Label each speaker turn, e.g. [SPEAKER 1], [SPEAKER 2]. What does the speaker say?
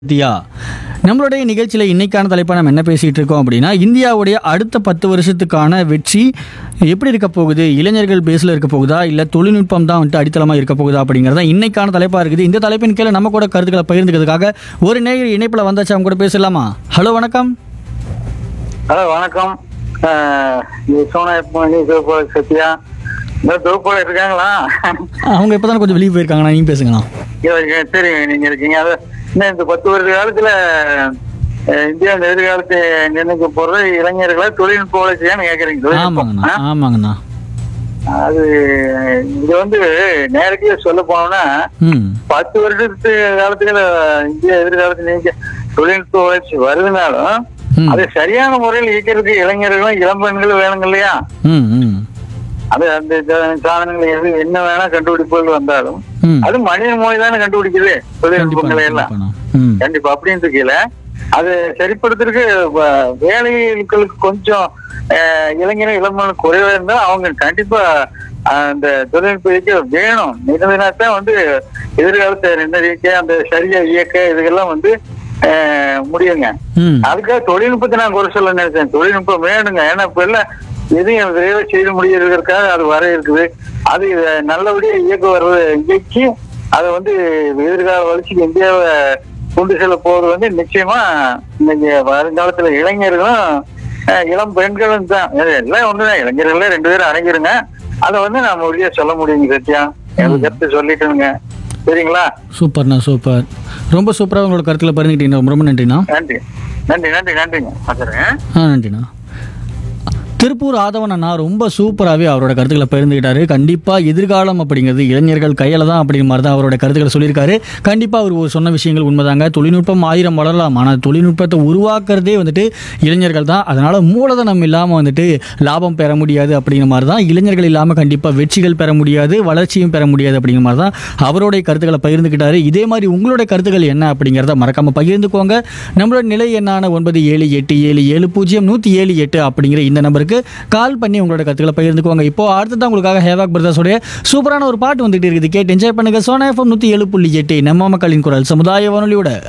[SPEAKER 1] தியா நம்மளுடைய நிகழ்ச்சியில் இன்னைக்கான தலைப்பா நம்ம என்ன பேசிகிட்டு இருக்கோம் அப்படின்னா இந்தியாவுடைய அடுத்த பத்து வருஷத்துக்கான வெற்றி எப்படி இருக்க போகுது இளைஞர்கள் பேஸில் இருக்க போகுதா இல்லை தொழில்நுட்பம் தான் வந்துட்டு அடித்தளமாக இருக்க போகுதா அப்படிங்கிறதா இன்னைக்கான தலைப்பாக இருக்குது இந்த தலைப்பின் கீழே நம்ம கூட கருத்துக்களை பகிர்ந்துக்கிறதுக்காக ஒரு நேயர் இணைப்பில் வந்தாச்சு அவங்க கூட பேசலாமா ஹலோ வணக்கம்
[SPEAKER 2] ஹலோ வணக்கம் ஆஹ் இது சோனா எப்பமணி சிவபால சத்யா இந்த தொகுப்போட இருக்காங்களா
[SPEAKER 1] அவங்க இப்போ கொஞ்சம் வெளியே போயிருக்காங்கண்ணா நீங்க பேசுங்கண்ணா
[SPEAKER 2] இங்க இருக்கேன். சரி நீங்க இருக்கீங்க அது இன்னும் இந்த பத்து வருட காலத்துல அஹ், இந்தியா இந்த எதிர்காலத்தை நிர்ணயிக்க போறது இளைஞர்களை தொழில்நுட்ப வளர்ச்சியான்னு கேக்குறீங்க தொழில்நுட்பம்
[SPEAKER 1] ஆமாங்கண்ணா
[SPEAKER 2] ஆ?
[SPEAKER 1] ஆமாங்கண்ணா
[SPEAKER 2] அது இது வந்து நேரடியா சொல்ல போனோம்னா
[SPEAKER 1] ம்
[SPEAKER 2] பத்து வருஷத்து காலத்துல இந்தியா எதிர்காலத்தில் நினைக்க தொழில்நுட்ப வளர்ச்சி வருதுனாலும்
[SPEAKER 1] ம்
[SPEAKER 2] அதை சரியான முறையில் இயக்கிறதுக்கு இளைஞர்களும் இளம்பெண்களும் வேணுங்க இல்லையா
[SPEAKER 1] ம் ம்
[SPEAKER 2] அது அந்த சா- சாதனங்கள் எது என்ன வேணா கண்டுபிடிப்புகள் வந்தாலும்
[SPEAKER 1] ம்
[SPEAKER 2] அது மனித மொழி தானே கண்டுபிடிக்குது தொழில்நுட்பங்களை எல்லாம்
[SPEAKER 1] கண்டிப்பாக ம்
[SPEAKER 2] கண்டிப்பா அப்படின்னு இருக்கையில அது சரிப்படுத்துறதுக்கு வ- வேலைகளுக்கு கொஞ்சம் அஹ், இளைஞர்கள் இளம்பெண் குறைவா இருந்தா அவங்க கண்டிப்பா அஹ், அந்த தொழில்நுட்ப இயக்க வேணும் நிறுவனத்தான் வந்து எதிர்காலத்தை நிர்ணயிக்க அந்த சரியா இயக்க இதுக்கெல்லாம் வந்து அஹ், முடியுங்க
[SPEAKER 1] ம்
[SPEAKER 2] அதுக்காக தொழில்நுட்பத்தை நான் குறை சொல்ல நினைச்சேன் தொழில்நுட்பம் வேணுங்க ஏன்னா இப்ப எல்லாம் எதையும் விரைவாக செய்து முடியறதுக்காக அது வர இருக்குது அது நல்லபடியா இயக்க வர்றது இயக்கி அதை வந்து எதிர்கால வளர்ச்சிக்கு இந்தியாவை கொண்டு செல்ல போறது வந்து நிச்சயமா இன்னைக்கு வருங்காலத்துல இளைஞர்களும் அஹ், இளம் பெண்களும் தான் இது எல்லாம் ஒண்ணுதான் இளைஞர்களே ரெண்டு பேரும் அடங்கிருங்க அதை வந்து நான் மொழியா சொல்ல முடியுங்க சத்யா எனக்கு கருத்து சொல்லிட்டுங்க சரிங்களா
[SPEAKER 1] சூப்பர்ண்ணா சூப்பர் ரொம்ப சூப்பராக உங்களோட கருத்தில் பகிர்ந்துக்கிட்டீங்க ரொம்ப ரொம்ப நன்றிண்ணா
[SPEAKER 2] நன்றி நன்றி நன்றி நன்றிங்க வச்சுறேன்
[SPEAKER 1] ஆ நன்றிண்ணா திருப்பூர் ஆதவன் அண்ணா ரொம்ப சூப்பராகவே அவரோட கருத்துக்களை பகிர்ந்துக்கிட்டாரு கண்டிப்பாக எதிர்காலம் அப்படிங்கிறது இளைஞர்கள் கையில் தான் அப்படிங்கிற மாதிரி தான் அவரோட கருத்துக்களை சொல்லியிருக்காரு கண்டிப்பாக அவர் ஒரு சொன்ன விஷயங்கள் உண்மைதாங்க தொழில்நுட்பம் ஆயிரம் வளரலாம் ஆனால் தொழில்நுட்பத்தை உருவாக்குறதே வந்துட்டு இளைஞர்கள் தான் அதனால் மூலதனம் இல்லாமல் வந்துட்டு லாபம் பெற முடியாது அப்படிங்கிற மாதிரி தான் இளைஞர்கள் இல்லாமல் கண்டிப்பாக வெற்றிகள் பெற முடியாது வளர்ச்சியும் பெற முடியாது அப்படிங்கிற மாதிரி தான் அவருடைய கருத்துக்களை பகிர்ந்துக்கிட்டாரு இதே மாதிரி உங்களுடைய கருத்துக்கள் என்ன அப்படிங்கிறத மறக்காமல் பகிர்ந்துக்கோங்க நம்மளோட நிலை எண்ணான ஒன்பது ஏழு எட்டு ஏழு ஏழு பூஜ்ஜியம் நூற்றி ஏழு எட்டு அப்படிங்கிற இந்த நம்பருக்கு கால் பண்ணி உங்களோட கருத்துக்களை பகிர்ந்துக்கோங்க இப்போ அடுத்ததான் உங்களுக்காக ஹேவாக் பிரதர்ஸோடைய சூப்பரான ஒரு பாட்டு வந்துட்டு இருக்குது கேட்டு என்ஜாய் பண்ணுங்க சோனா எஃப்எம் நூற்றி ஏழு புள்ளி எட்டு நம்ம மக்களின் குரல் சமுதாய வானொலியோட